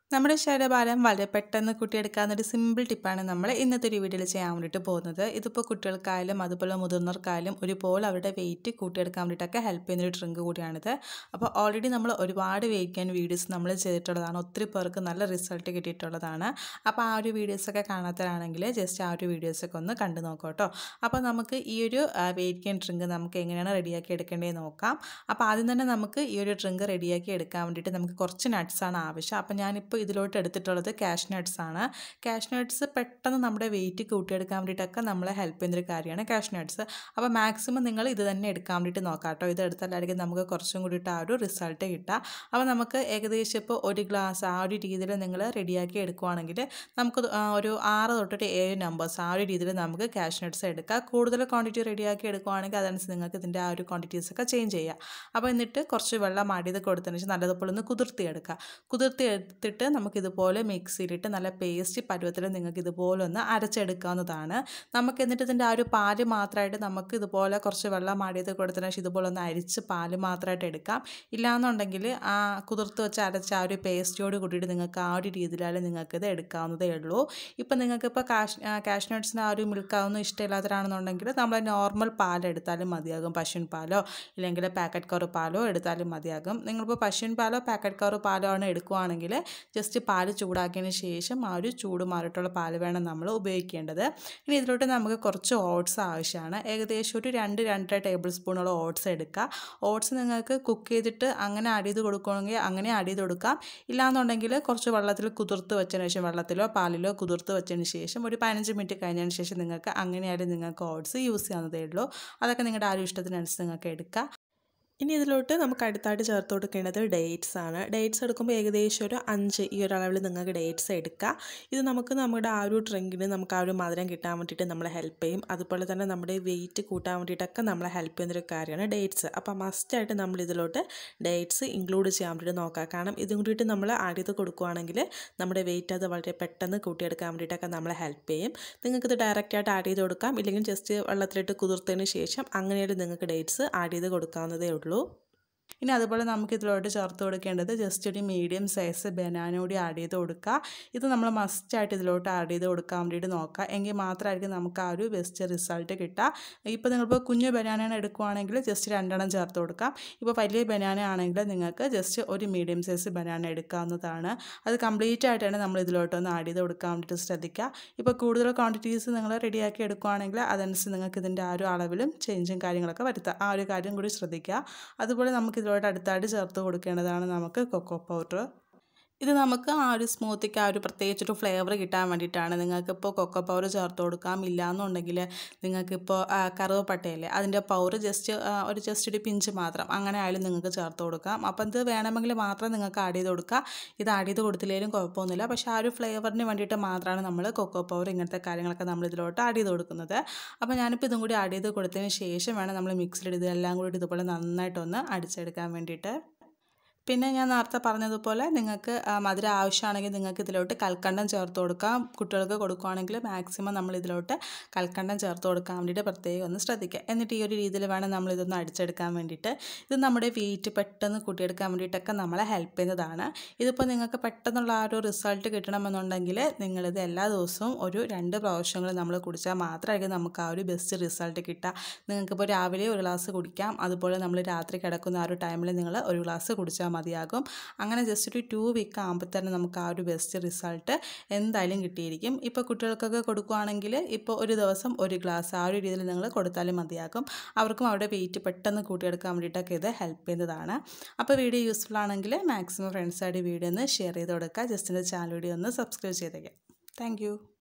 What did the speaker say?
നമ്മുടെ ശരീരഭാരം വളരെ പെട്ടെന്ന് കൂട്ടിയെടുക്കാവുന്ന ഒരു സിമ്പിൾ ടിപ്പാണ് നമ്മൾ ഇന്നത്തെ ഒരു വീഡിയോയിൽ ചെയ്യാൻ വേണ്ടിയിട്ട് പോകുന്നത് ഇതിപ്പോൾ കുട്ടികൾക്കായാലും അതുപോലെ മുതിർന്നവർക്കായാലും ഒരുപോലെ അവരുടെ വെയിറ്റ് കൂട്ടിയെടുക്കാൻ വേണ്ടിയിട്ടൊക്കെ ഹെൽപ്പ് ചെയ്യുന്ന ഒരു ഡ്രിങ്ക് കൂടിയാണിത് അപ്പോൾ ഓൾറെഡി നമ്മൾ ഒരുപാട് വെയിറ്റ് ഗെയിൻ വീഡിയോസ് നമ്മൾ ചെയ്തിട്ടുള്ളതാണ് ഒത്തിരി പേർക്ക് നല്ല റിസൾട്ട് കിട്ടിയിട്ടുള്ളതാണ് അപ്പോൾ ആ ഒരു വീഡിയോസൊക്കെ കാണാത്തതാണെങ്കിൽ ജസ്റ്റ് ആ ഒരു വീഡിയോസൊക്കെ ഒന്ന് കണ്ടു നോക്കാം കേട്ടോ അപ്പോൾ നമുക്ക് ഈ ഒരു വെയിറ്റ് ഗെയിൻ ഡ്രിങ്ക് നമുക്ക് എങ്ങനെയാണ് റെഡിയാക്കി എടുക്കേണ്ടതെന്ന് നോക്കാം അപ്പോൾ ആദ്യം തന്നെ നമുക്ക് ഈ ഒരു ഡ്രിങ്ക് റെഡിയാക്കി എടുക്കാൻ വേണ്ടിയിട്ട് നമുക്ക് കുറച്ച് നട്ട്സാണ് ആവശ്യം അപ്പോൾ ഞാനിപ്പോൾ ഇതിലോട്ട് എടുത്തിട്ടുള്ളത് ക്യാഷ് നട്ട്സ് ആണ് ക്യാഷ് നട്ട്സ് പെട്ടെന്ന് നമ്മുടെ വെയിറ്റ് കൂട്ടിയെടുക്കാൻ വേണ്ടിയിട്ടൊക്കെ നമ്മളെ ഹെൽപ്പ് ചെയ്യുന്നൊരു കാര്യമാണ് ക്യാഷ് നട്ട്സ് അപ്പോൾ മാക്സിമം നിങ്ങൾ ഇത് തന്നെ എടുക്കാൻ വേണ്ടിയിട്ട് നോക്കാം കേട്ടോ ഇത് എടുത്താലായിരിക്കും നമുക്ക് കുറച്ചും കൂടിയിട്ട് ആ ഒരു റിസൾട്ട് കിട്ടുക അപ്പോൾ നമുക്ക് ഏകദേശം ഇപ്പോൾ ഒരു ഗ്ലാസ് ആ ഒരു രീതിയിൽ നിങ്ങൾ റെഡിയാക്കി എടുക്കുവാണെങ്കിൽ നമുക്ക് ആ ഒരു ആറ് തൊട്ടിട്ട് ഏഴ് നമ്പേഴ്സ് ആ ഒരു രീതിയിൽ നമുക്ക് ക്യാഷ് നട്ട്സ് എടുക്കാം കൂടുതൽ ക്വാണ്ടിറ്റി റെഡിയാക്കി എടുക്കുവാണെങ്കിൽ അതനുസരിച്ച് നിങ്ങൾക്ക് ഇതിൻ്റെ ആ ഒരു ക്വാണ്ടിറ്റീസ് ഒക്കെ ചേഞ്ച് ചെയ്യാം അപ്പോൾ എന്നിട്ട് കുറച്ച് വെള്ളം ആഡ് ചെയ്ത് കൊടുത്തതിന് ശേഷം നല്ലതുപോലെ ഒന്ന് കുതിർത്തി എടുക്കുക കുതിർത്തി എടുത്തിട്ട് നമുക്കിതുപോലെ മിക്സിയിലിട്ട് നല്ല പേസ്റ്റ് പരുവത്തിൽ നിങ്ങൾക്ക് ഇതുപോലെ ഒന്ന് അരച്ചെടുക്കാവുന്നതാണ് നമുക്ക് എന്നിട്ട് ഇതിൻ്റെ ആ ഒരു പാല് മാത്രമായിട്ട് നമുക്ക് ഇതുപോലെ കുറച്ച് വെള്ളം ആഡ് ചെയ്ത് കൊടുത്തതിന് ശേഷം ഇതുപോലെ ഒന്ന് അരിച്ച് പാല് മാത്രമായിട്ട് എടുക്കാം ഇല്ലാന്നുണ്ടെങ്കിൽ ആ കുതിർത്ത് വെച്ച് അരച്ച ആ ഒരു പേസ്റ്റോട് കൂടിയിട്ട് നിങ്ങൾക്ക് ആ ഒരു രീതിയിലാണ് നിങ്ങൾക്കിത് എടുക്കാവുന്നതേ ഉള്ളൂ ഇപ്പം നിങ്ങൾക്കിപ്പോൾ കാഷ് കാഷ് നട്ട്സിന് ആ ഒരു മിൽക്കാവൊന്നും ഇഷ്ടമില്ലാത്തവരാണെന്നുണ്ടെങ്കിൽ നമ്മൾ നോർമൽ പാൽ എടുത്താലും മതിയാകും പശുവിൻ പാലോ ഇല്ലെങ്കിൽ പാക്കറ്റ് കവർ പാലോ എടുത്താലും മതിയാകും നിങ്ങളിപ്പോൾ പശുവിൻ പാലോ പാക്കറ്റ് കവർ പാലോ ആണ് എടുക്കുകയാണെങ്കിൽ ജസ്റ്റ് പാൽ ചൂടാക്കിയതിന് ശേഷം ആ ഒരു ചൂട് മാറിയിട്ടുള്ള പാൽ വേണം നമ്മൾ ഉപയോഗിക്കേണ്ടത് ഇനി ഇതിലോട്ട് നമുക്ക് കുറച്ച് ഓട്സ് ആവശ്യമാണ് ഏകദേശം ഒരു രണ്ട് രണ്ടര ടേബിൾ സ്പൂണോളം ഓട്സ് എടുക്കുക ഓട്സ് നിങ്ങൾക്ക് കുക്ക് ചെയ്തിട്ട് അങ്ങനെ ആഡ് ചെയ്ത് കൊടുക്കുകയാണെങ്കിൽ അങ്ങനെ ആഡ് ചെയ്ത് കൊടുക്കാം ഇല്ലാന്നുണ്ടെങ്കിൽ കുറച്ച് വെള്ളത്തിൽ കുതിർത്ത് വെച്ചതിന് ശേഷം വെള്ളത്തിലോ പാലിലോ കുതിർത്ത് വെച്ചതിന് ശേഷം ഒരു പതിനഞ്ച് മിനിറ്റ് കഴിഞ്ഞതിന് ശേഷം നിങ്ങൾക്ക് അങ്ങനെയായാലും നിങ്ങൾക്ക് ഓട്സ് യൂസ് ചെയ്യാവുന്നതേ ഉള്ളൂ അതൊക്കെ നിങ്ങളുടെ ആ ഒരു ഇഷ്ടത്തിനനുസരിച്ച് നിങ്ങൾക്ക് എടുക്കാം ഇനി ഇതിലോട്ട് നമുക്ക് അടുത്തായിട്ട് ചേർത്ത് കൊടുക്കേണ്ടത് ഡേറ്റ്സ് ആണ് ഡേറ്റ്സ് എടുക്കുമ്പോൾ ഏകദേശം ഒരു അഞ്ച് ഈ ഒരു അളവിൽ നിങ്ങൾക്ക് ഡേറ്റ്സ് എടുക്കുക ഇത് നമുക്ക് നമ്മുടെ ആ ഒരു ഡ്രിങ്കിന് നമുക്ക് ആ ഒരു മധുരം കിട്ടാൻ വേണ്ടിയിട്ട് നമ്മളെ ഹെൽപ്പ് ചെയ്യും അതുപോലെ തന്നെ നമ്മുടെ വെയിറ്റ് കൂട്ടാൻ വേണ്ടിയിട്ടൊക്കെ നമ്മളെ ഹെൽപ്പ് ചെയ്യുന്നൊരു കാര്യമാണ് ഡേറ്റ്സ് അപ്പോൾ മസ്റ്റായിട്ട് നമ്മൾ ഇതിലോട്ട് ഡേറ്റ്സ് ഇൻക്ലൂഡ് ചെയ്യാൻ വേണ്ടിയിട്ട് നോക്കുക കാരണം ഇതും കൂടിയിട്ട് നമ്മൾ ആഡ് ചെയ്ത് കൊടുക്കുകയാണെങ്കിൽ നമ്മുടെ വെയിറ്റ് അത് വളരെ പെട്ടെന്ന് കൂട്ടിയെടുക്കാൻ വേണ്ടിയിട്ടൊക്കെ നമ്മളെ ഹെൽപ്പ് ചെയ്യും നിങ്ങൾക്കിത് ഡയറക്റ്റായിട്ട് ആഡ് ചെയ്ത് കൊടുക്കാം ഇല്ലെങ്കിൽ ജസ്റ്റ് വെള്ളത്തിലിട്ട് കുതിർത്തതിന് ശേഷം അങ്ങനെയായിട്ട് നിങ്ങൾക്ക് ഡേറ്റ്സ് ആഡ് ചെയ്ത് കൊടുക്കാവുന്നതേ ഉള്ളൂ ഇനി അതുപോലെ നമുക്ക് ഇതിലോട്ട് ചേർത്ത് കൊടുക്കേണ്ടത് ജസ്റ്റ് ഒരു മീഡിയം സൈസ് ബനാന കൂടി ആഡ് ചെയ്ത് കൊടുക്കുക ഇത് നമ്മൾ മസ്റ്റായിട്ട് ഇതിലോട്ട് ആഡ് ചെയ്ത് കൊടുക്കാൻ വേണ്ടിയിട്ട് നോക്കുക എങ്കിൽ മാത്രമായിരിക്കും നമുക്ക് ആ ഒരു ബെസ്റ്റ് റിസൾട്ട് കിട്ടുക ഇപ്പോൾ നിങ്ങളിപ്പോൾ കുഞ്ഞു ബനാന എടുക്കുവാണെങ്കിൽ ജസ്റ്റ് രണ്ടെണ്ണം ചേർത്ത് കൊടുക്കാം ഇപ്പോൾ വലിയ ബനാന ആണെങ്കിൽ നിങ്ങൾക്ക് ജസ്റ്റ് ഒരു മീഡിയം സൈസ് ബനാന എടുക്കാവുന്നതാണ് അത് കംപ്ലീറ്റ് ആയിട്ടാണ് നമ്മൾ ഇതിലോട്ടൊന്ന് ആഡ് ചെയ്ത് കൊടുക്കാൻ വേണ്ടിയിട്ട് ശ്രദ്ധിക്കുക ഇപ്പോൾ കൂടുതൽ ക്വാണ്ടിറ്റീസ് നിങ്ങൾ റെഡിയാക്കി എടുക്കുവാണെങ്കിൽ അതനുസരിച്ച് നിങ്ങൾക്ക് ഇതിൻ്റെ ആ ഒരു അളവിലും ചേഞ്ചും കാര്യങ്ങളൊക്കെ വരുത്താം ആ ഒരു കാര്യം കൂടി ശ്രദ്ധിക്കുക അതുപോലെ നമുക്ക് ഇതിലോട്ട് അടുത്തായിട്ട് ചേർത്ത് കൊടുക്കേണ്ടതാണ് നമുക്ക് കൊക്കോ പൗഡർ ഇത് നമുക്ക് ആ ഒരു സ്മൂത്തിക്ക് ആ ഒരു പ്രത്യേകിച്ചൊരു ഫ്ലേവർ കിട്ടാൻ വേണ്ടിയിട്ടാണ് നിങ്ങൾക്കിപ്പോൾ കൊക്കോ പൗഡർ ചേർത്ത് കൊടുക്കാം ഇല്ലയെന്നുണ്ടെങ്കിൽ നിങ്ങൾക്കിപ്പോൾ കറുവപ്പട്ടയല്ലേ അതിൻ്റെ പൗഡർ ജസ്റ്റ് ഒരു ജസ്റ്റ് ഒരു പിഞ്ച് മാത്രം അങ്ങനെ ആയാലും നിങ്ങൾക്ക് ചേർത്ത് കൊടുക്കാം അപ്പം ഇത് വേണമെങ്കിൽ മാത്രം നിങ്ങൾക്ക് ആഡ് ചെയ്ത് കൊടുക്കുക ഇത് ആഡ് ചെയ്ത് കൊടുത്തില്ലെങ്കിലും കുഴപ്പമൊന്നുമില്ല പക്ഷേ ആ ഒരു ഫ്ലേവറിന് വേണ്ടിയിട്ട് മാത്രമാണ് നമ്മൾ കൊക്കോ പൗഡർ ഇങ്ങനത്തെ കാര്യങ്ങളൊക്കെ നമ്മൾ ഇതിലോട്ട് ആഡ് ചെയ്ത് കൊടുക്കുന്നത് അപ്പോൾ ഞാനിപ്പോൾ ഇതും കൂടി ആഡ് ചെയ്ത് കൊടുത്തതിന് ശേഷം വേണം നമ്മൾ മിക്സിലിട്ട് ഇതെല്ലാം കൂടി ഇതുപോലെ നന്നായിട്ടൊന്ന് അടിച്ചെടുക്കാൻ വേണ്ടിയിട്ട് പിന്നെ ഞാൻ നേരത്തെ പറഞ്ഞതുപോലെ നിങ്ങൾക്ക് മധുരം ആവശ്യമാണെങ്കിൽ നിങ്ങൾക്ക് ഇതിലോട്ട് കൽക്കണ്ടം ചേർത്ത് കൊടുക്കാം കുട്ടികൾക്ക് കൊടുക്കുകയാണെങ്കിൽ മാക്സിമം നമ്മൾ ഇതിലോട്ട് കൽക്കണ്ടം ചേർത്ത് കൊടുക്കാൻ വേണ്ടിയിട്ട് പ്രത്യേകം ഒന്ന് ശ്രദ്ധിക്കുക എന്നിട്ട് ഈ ഒരു രീതിയിൽ വേണം നമ്മൾ ഇതൊന്ന് അടിച്ചെടുക്കാൻ വേണ്ടിയിട്ട് ഇത് നമ്മുടെ വെയിറ്റ് പെട്ടെന്ന് കൂട്ടിയെടുക്കാൻ വേണ്ടിയിട്ടൊക്കെ നമ്മളെ ഹെൽപ്പ് ചെയ്യുന്നതാണ് ഇതിപ്പോൾ നിങ്ങൾക്ക് പെട്ടെന്നുള്ള ആ ഒരു റിസൾട്ട് കിട്ടണമെന്നുണ്ടെങ്കിൽ നിങ്ങളിത് എല്ലാ ദിവസവും ഒരു രണ്ട് പ്രാവശ്യങ്ങൾ നമ്മൾ കുടിച്ചാൽ മാത്രമായിരിക്കും നമുക്ക് ആ ഒരു ബെസ്റ്റ് റിസൾട്ട് കിട്ടുക നിങ്ങൾക്കിപ്പോൾ രാവിലെ ഒരു ഗ്ലാസ് കുടിക്കാം അതുപോലെ നമ്മൾ രാത്രി കിടക്കുന്ന ആ ഒരു ടൈമിൽ നിങ്ങൾ ഒരു ഗ്ലാസ് കുടിച്ചാൽ മതിയാകും അങ്ങനെ ജസ്റ്റ് ഒരു ടു വീക്ക് ആകുമ്പോൾ തന്നെ നമുക്ക് ആ ഒരു ബെസ്റ്റ് റിസൾട്ട് എന്തായാലും കിട്ടിയിരിക്കും ഇപ്പോൾ കുട്ടികൾക്കൊക്കെ കൊടുക്കുകയാണെങ്കിൽ ഇപ്പോൾ ഒരു ദിവസം ഒരു ഗ്ലാസ് ആ ഒരു രീതിയിൽ നിങ്ങൾ കൊടുത്താലും മതിയാകും അവർക്കും അവരുടെ വെയിറ്റ് പെട്ടെന്ന് കൂട്ടിയെടുക്കാൻ വേണ്ടിയിട്ടൊക്കെ ഇത് ഹെൽപ്പ് ചെയ്യുന്നതാണ് അപ്പോൾ വീഡിയോ യൂസ്ഫുൾ ആണെങ്കിൽ മാക്സിമം ഫ്രണ്ട്സായിട്ട് വീഡിയോ ഒന്ന് ഷെയർ ചെയ്ത് കൊടുക്കുക ജസ്റ്റ് എൻ്റെ ചാനൽ വീഡിയോ ഒന്ന് സബ്സ്ക്രൈബ് ചെയ്തേക്കാം താങ്ക്